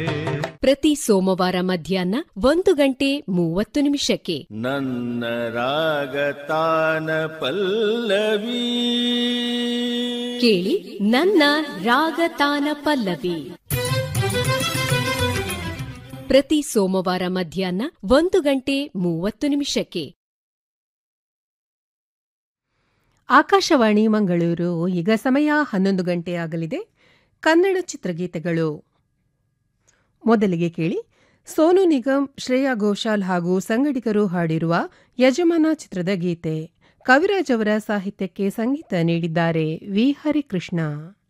ಪ್ರತಿ ಸೋಮವಾರ ಮಧ್ಯಾಹ್ನ ಒಂದು ಗಂಟೆ ಮೂವತ್ತು ನಿಮಿಷಕ್ಕೆ ನನ್ನ ರಾಗತಾನ ಪಲ್ಲವಿ ಕೇಳಿ ನನ್ನ ರಾಗತಾನ ಪಲ್ಲವಿ ಪ್ರತಿ ಸೋಮವಾರ ಮಧ್ಯಾಹ್ನ ಒಂದು ಗಂಟೆ ಮೂವತ್ತು ನಿಮಿಷಕ್ಕೆ ಆಕಾಶವಾಣಿ ಮಂಗಳೂರು ಈಗ ಸಮಯ ಹನ್ನೊಂದು ಗಂಟೆ ಆಗಲಿದೆ ಕನ್ನಡ ಚಿತ್ರಗೀತೆಗಳು ಮೊದಲಿಗೆ ಕೇಳಿ ಸೋನು ನಿಗಮ್ ಶ್ರೇಯಾ ಘೋಷಾಲ್ ಹಾಗೂ ಸಂಗಡಿಗರು ಹಾಡಿರುವ ಯಜಮಾನ ಚಿತ್ರದ ಗೀತೆ ಕವಿರಾಜ್ ಅವರ ಸಾಹಿತ್ಯಕ್ಕೆ ಸಂಗೀತ ನೀಡಿದ್ದಾರೆ ವಿ ಹರಿಕೃಷ್ಣ